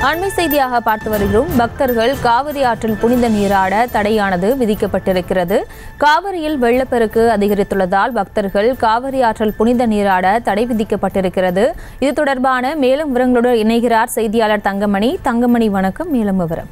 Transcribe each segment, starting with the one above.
அண்மை செய்தியாக பார்த்து வருகிறோம் பக்தர்கள் காவிரி ஆற்றில் புனித நீராட தடையானது விதிக்கப்பட்டிருக்கிறது காவிரியில் வெள்ளப்பெருக்கு அதிகரித்துள்ளதால் பக்தர்கள் காவிரி ஆற்றில் புனித நீராட தடை விதிக்கப்பட்டிருக்கிறது இது தொடர்பான மேலும் விவரங்களுடன் இணைகிறார் செய்தியாளர் தங்கமணி தங்கமணி வணக்கம் மேலும் விவரம்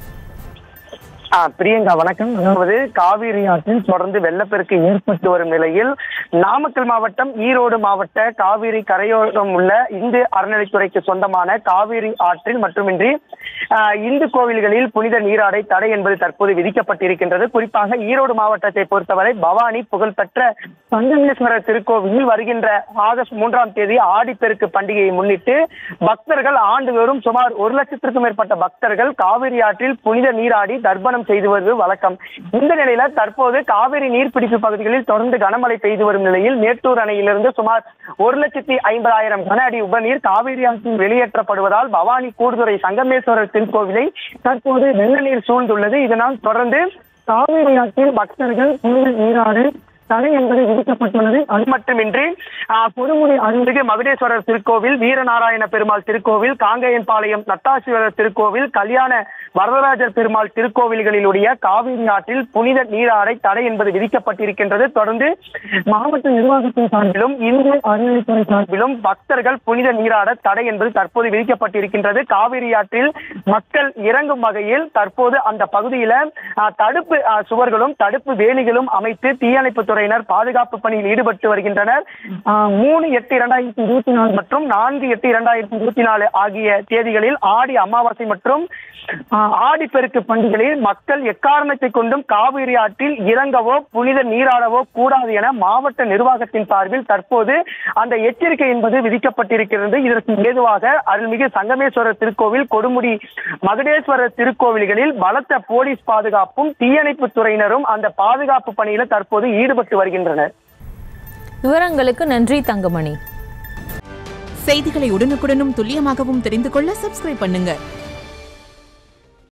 ஆ, பிரியங்கா வணக்கம் அதாவது காவிரி ஆற்றில் தொடர்ந்து வெள்ளப்பெருக்கு ஏற்பட்டு வரும் நிலையில் நாமக்கல் மாவட்டம் ஈரோடு மாவட்ட காவிரி கரையோரம் உள்ள இந்து அறநிலைத்துறைக்கு சொந்தமான காவிரி ஆற்றில் மட்டுமின்றி ஆ, இந்து கோவில்களில் புனித நீராடை தடை என்பது தற்போது விதிக்கப்பட்டிருக்கின்றது குறிப்பாக ஈரோடு மாவட்டத்தை பொறுத்தவரை பவானி புகழ்பெற்ற சங்கமேஸ்வரர் திருக்கோவிலில் வருகின்ற ஆகஸ்ட் மூன்றாம் தேதி ஆடிப்பெருக்கு பண்டிகையை முன்னிட்டு பக்தர்கள் ஆண்டுதோறும் சுமார் ஒரு லட்சத்திற்கும் மேற்பட்ட பக்தர்கள் காவிரி ஆற்றில் புனித நீராடி தர்ப்பணம் செய்து வருவது வழக்கம் இந்த நிலையில தற்போது காவிரி நீர்பிடிப்பு பகுதிகளில் தொடர்ந்து கனமழை பெய்து வரும் நிலையில் மேட்டூர் அணையிலிருந்து சுமார் ஒரு லட்சத்தி ஐம்பதாயிரம் கன அடி உபநீர் காவிரி ஆற்றில் வெளியேற்றப்படுவதால் பவானி கூடுதுறை சங்கமேஸ்வரர் திருக்கோவிலை தற்போது வெள்ள நீர் சூழ்ந்துள்ளது இதனால் தொடர்ந்து காவிரி ஆற்றில் பக்தர்கள் புனித நீராடு தடை என்பது விதிக்கப்பட்டுள்ளது அது மட்டுமின்றி ஆஹ், கொடுமுடி அருள்மிகு மகுடேஸ்வரர் திருக்கோவில் வீரநாராயண பெருமாள் திருக்கோவில் காங்கேயன்பாளையம் நட்டாசுவரர் திருக்கோவில் கல்யாண வரதராஜர் பெருமாள் திருக்கோவில்களிலுடைய காவிரி ஆற்றில் புனித நீராடை தடை என்பது விதிக்கப்பட்டிருக்கின்றது தொடர்ந்து மாவட்ட நிர்வாகத்தின் சார்பிலும் இந்து அறநிலைத்துறை சார்பிலும் பக்தர்கள் புனித நீராட தடை என்பது தற்போது விதிக்கப்பட்டிருக்கின்றது காவிரி ஆற்றில் மக்கள் இறங்கும் வகையில் தற்போது அந்த பகுதியில ஆஹ், தடுப்பு ஆஹ், சுவர்களும் தடுப்பு வேலிகளும் அமைத்து தீயணைப்பு துறையினர் பாதுகாப்பு பணியில் ஈடுபட்டு வருகின்றனர் ஆஹ், மூணு எட்டு இரண்டாயிரத்தி இருபத்தி நாலு மற்றும் நான்கு எட்டு இரண்டாயிரத்தி இருபத்தி நாலு ஆகிய தேதிகளில் ஆடி அமாவாசை மற்றும் ஆஹ், ஆடிப்பெருக்கு பண்டிகைகளில் மக்கள் எக்காரணத்தை கொண்டும் காவிரி ஆற்றில் இறங்கவோ புனித நீராடவோ கூடாது என மாவட்ட நிர்வாகத்தின் சார்பில் தற்போது அந்த எச்சரிக்கை என்பது விதிக்கப்பட்டிருக்கிறது இதற்கு ஏதுவாக அருள்மிகு சங்கமேஸ்வரர் திருக்கோவில் கொடுமுடி மகுடேஸ்வரர் திருக்கோவில்களில் பலத்த போலீஸ் பாதுகாப்பும் தீயணைப்பு துறையினரும் அந்த பாதுகாப்பு பணியில தற்போது ஈடுபட்டு வருகின்றனர் விவரங்களுக்கு நன்றி தங்கமணி செய்திகளை உடனுக்குடனும் துல்லியமாகவும் தெரிந்து கொள்ள சப்ஸ்கிரைப் பண்ணுங்க